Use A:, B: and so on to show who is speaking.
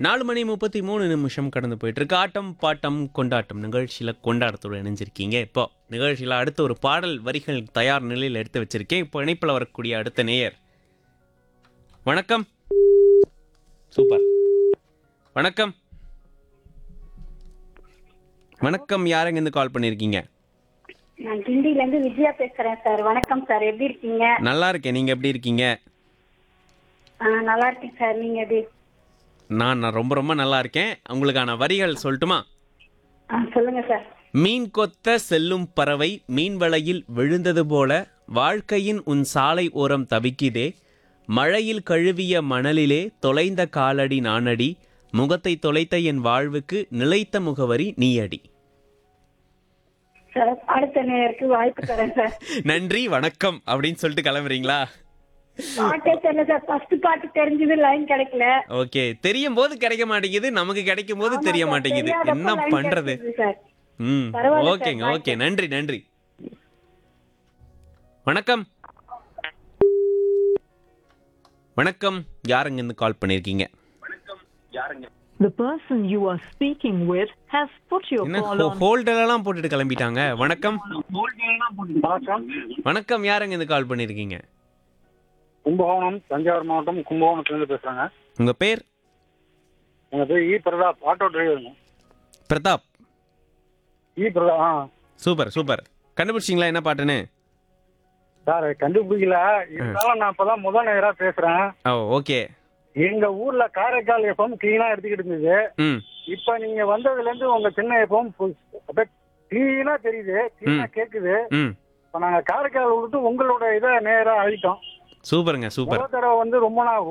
A: நாலு மணி முப்பத்தி மூணு நிமிஷம் கடந்து போயிட்டு இருக்கு ஆட்டம் பாட்டம் கொண்டாட்டம் நிகழ்ச்சியில் கொண்டாட்டத்தோடு இணைஞ்சிருக்கீங்க இப்போ நிகழ்ச்சியில் அடுத்த ஒரு பாடல் வரிகள் தயார் நிலையில் எடுத்து வச்சிருக்கேன் இப்போ இணைப்பில் வரக்கூடிய அடுத்த நேயர் வணக்கம் சூப்பர் வணக்கம் வணக்கம் யாருங்க இருந்து கால் பண்ணியிருக்கீங்க
B: நான் கிண்டில இருந்து விஜயா பேசுறேன் சார் வணக்கம் சார் எப்படி இருக்கீங்க
A: நல்லா இருக்கேன் நீங்கள் எப்படி இருக்கீங்க
B: ஆ, நல்லா இருக்கேன் சார் நீங்க எப்படி
A: நான் நான் ரொம்ப ரொம்ப நல்லா இருக்கேன் உங்களுக்கான வரிகள் சொல்லட்டுமா
B: ஆ, சொல்லுங்க சார்
A: மீன் கொத்த செல்லும் பறவை மீன் வலையில் விழுந்தது போல வாழ்க்கையின் உன் சாலை ஓரம் தவிக்குதே மழையில் கழுவிய மணலிலே தொலைந்த காலடி நானடி முகத்தை தொலைத்த என் வாழ்வுக்கு நிலைத்த முகவரி நீயடி
B: சார் அடுத்த நேருக்கு வாய்ப்பு தரேன் சார்
A: நன்றி வணக்கம் அப்படின்னு சொல்லிட்டு கிளம்புறீங்களா
B: பாட்டே தெரியல சார் ஃபர்ஸ்ட் பாட்டு தெரிஞ்சது லைன் கிடைக்கல
A: ஓகே தெரியும் போது கிடைக்க மாட்டேங்குது நமக்கு கிடைக்கும் போது
B: ஆமா
A: தெரிய
B: சார்,
A: மாட்டேங்குது
B: தெரியாதப்ப
A: என்ன
B: line
A: பண்றது
B: கிடைச்சது சார்
A: ம்
B: பரவாயில்ல சார்,
A: ஓகேங்க
B: bye
A: ஓகே நன்றி நன்றி வணக்கம் வணக்கம் யாருங்க இருந்து கால் பண்ணிருக்கீங்க
C: The person you are speaking with has put your
A: என்ன
C: call on
A: ஹோல்டெல்லாம் போட்டுட்டு கிளம்பிட்டாங்க வணக்கம்
D: வணக்கம்
A: வணக்கம் யாருங்க இருந்து கால் பண்ணிருக்கீங்க
D: கும்பகோணம் தஞ்சாவூர் மாவட்டம் கும்பகோணத்துலேருந்து பேசுகிறேங்க
A: உங்க பேர்
D: எங்கள் பேர் இ பிரதாப் ஆட்டோ டிரைவருங்க
A: பிரதாப்
D: இ பிரதாப் ஆ
A: சூப்பர் சூப்பர் கண்டுபிடிச்சிங்களா என்ன பாட்டுன்னு
D: சார் கண்டுபிடிக்கல இருந்தாலும் நான் இப்போதான் முதல் நேராக பேசுகிறேன்
A: ஓ ஓகே
D: எங்கள் ஊரில் காரைக்கால் எஃப்எம் க்ளீனாக எடுத்துக்கிட்டு இருந்தது
A: ம்
D: இப்போ நீங்கள் வந்ததுலேருந்து உங்கள் சின்ன எஃப்எம் அப்படியே க்ளீனாக தெரியுது க்ளீனாக கேட்குது
A: ம்
D: இப்போ நாங்கள் காரைக்கால் விட்டு உங்களோட இதை நேராக அழிட்டோம்
A: சூப்பருங்க சூப்பர்
D: முதல் தடவை வந்து ரொம்ப நாள்